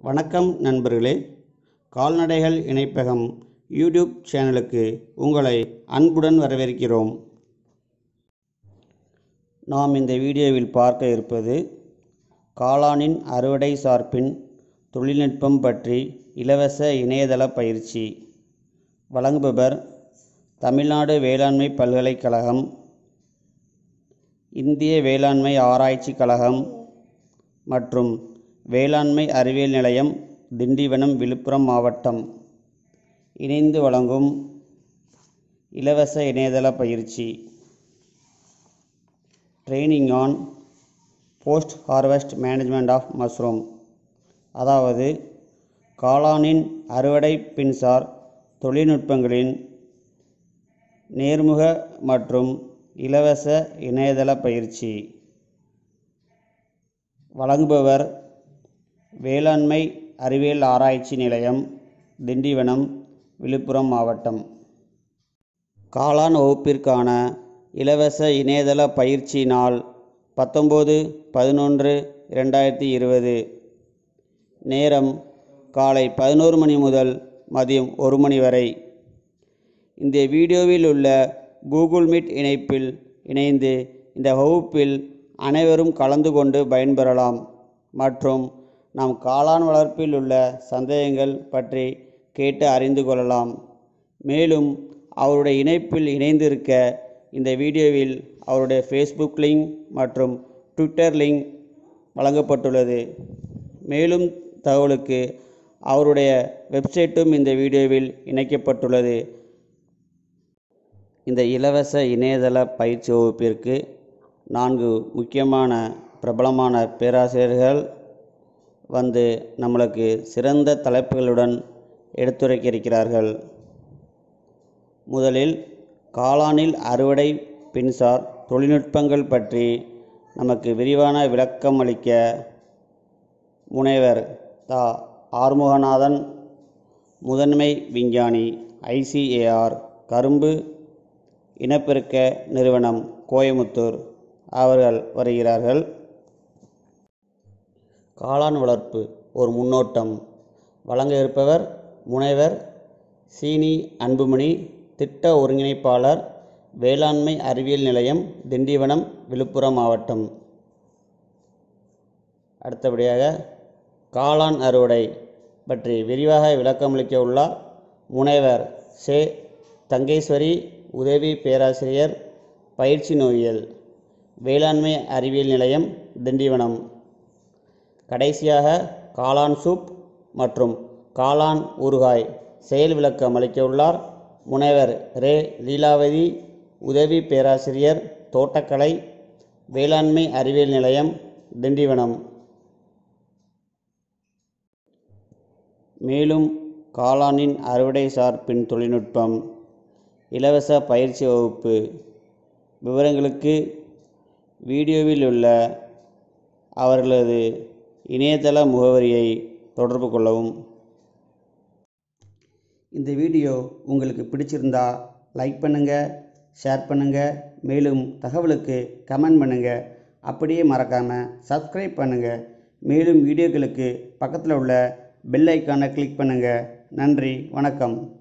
வணக்கம் நண்பர்களே கால்நடைகள் இணைப்பகம் யூடியூப் சேனலுக்கு உங்களை அன்புடன் வரவேற்கிறோம் நாம் இந்த வீடியோவில் பார்க்க இருப்பது காளானின் அறுவடை சார்பின் தொழில்நுட்பம் பற்றி இலவச இணையதள பயிற்சி வழங்குபவர் தமிழ்நாடு வேளாண்மை பல்கலைக்கழகம் இந்திய வேளாண்மை ஆராய்ச்சி கழகம் மற்றும் வேளாண்மை அறிவியல் நிலையம் திண்டிவனம் விழுப்புரம் மாவட்டம் இணைந்து வழங்கும் இலவச இணையதள பயிற்சி training on post harvest management of mushroom அதாவது காளானின் அறுவடை பின்சார் தொழில்நுட்பங்களின் நேர்முக மற்றும் இலவச இணையதள பயிற்சி வழங்குபவர் வேளாண்மை அறிவியல் ஆராய்ச்சி நிலையம் திண்டிவனம் விழுப்புரம் மாவட்டம் காளான் வகுப்பிற்கான இலவச இணையதள பயிற்சி நாள் பத்தொம்போது பதினொன்று இரண்டாயிரத்தி இருபது நேரம் காலை பதினோரு மணி முதல் மதியம் ஒரு மணி வரை இந்த வீடியோவில் உள்ள கூகுள் மீட் இணைப்பில் இணைந்து இந்த வகுப்பில் அனைவரும் கலந்து கொண்டு பயன்பெறலாம் மற்றும் நாம் காளான் வளர்ப்பில் உள்ள சந்தேகங்கள் பற்றி கேட்டு அறிந்து கொள்ளலாம் மேலும் அவருடைய இணைப்பில் இணைந்திருக்க இந்த வீடியோவில் அவருடைய ஃபேஸ்புக் லிங்க் மற்றும் ட்விட்டர் லிங்க் வழங்கப்பட்டுள்ளது மேலும் தகவலுக்கு அவருடைய வெப்சைட்டும் இந்த வீடியோவில் இணைக்கப்பட்டுள்ளது இந்த இலவச இணையதள பயிற்சி வகுப்பிற்கு நான்கு முக்கியமான பிரபலமான பேராசிரியர்கள் வந்து நம்மளுக்கு சிறந்த தலைப்புகளுடன் எடுத்துரைக்க இருக்கிறார்கள் முதலில் காளானில் அறுவடை பின்சார் தொழில்நுட்பங்கள் பற்றி நமக்கு விரிவான விளக்கம் அளிக்க முனைவர் தா ஆறுமுகநாதன் முதன்மை விஞ்ஞானி ஐசிஏஆர் கரும்பு இனப்பெருக்க நிறுவனம் கோயமுத்தூர் அவர்கள் வருகிறார்கள் காளான் வளர்ப்பு ஒரு முன்னோட்டம் வழங்க இருப்பவர் முனைவர் சீனி அன்புமணி திட்ட ஒருங்கிணைப்பாளர் வேளாண்மை அறிவியல் நிலையம் திண்டிவனம் விழுப்புரம் மாவட்டம் அடுத்தபடியாக காளான் அறுவடை பற்றி விரிவாக விளக்கமளிக்க உள்ளார் முனைவர் சே தங்கேஸ்வரி உதவி பேராசிரியர் பயிற்சி நோயியல் வேளாண்மை அறிவியல் நிலையம் திண்டிவனம் கடைசியாக காளான் சூப் மற்றும் காளான் ஊறுகாய் செயல் விளக்கம் அளிக்க உள்ளார் முனைவர் ரே லீலாவதி உதவி பேராசிரியர் தோட்டக்கலை வேளாண்மை அறிவியல் நிலையம் திண்டிவனம் மேலும் காளானின் அறுவடை சார் பின் தொழில்நுட்பம் இலவச பயிற்சி வகுப்பு விவரங்களுக்கு வீடியோவில் உள்ள அவர்களது இணையதள முகவரியை தொடர்பு கொள்ளவும் இந்த வீடியோ உங்களுக்கு பிடிச்சிருந்தா லைக் பண்ணுங்கள் ஷேர் பண்ணுங்கள் மேலும் தகவலுக்கு கமெண்ட் பண்ணுங்கள் அப்படியே மறக்காமல் சப்ஸ்கிரைப் பண்ணுங்கள் மேலும் வீடியோக்களுக்கு பக்கத்தில் உள்ள பெல் ஐக்கானை கிளிக் பண்ணுங்கள் நன்றி வணக்கம்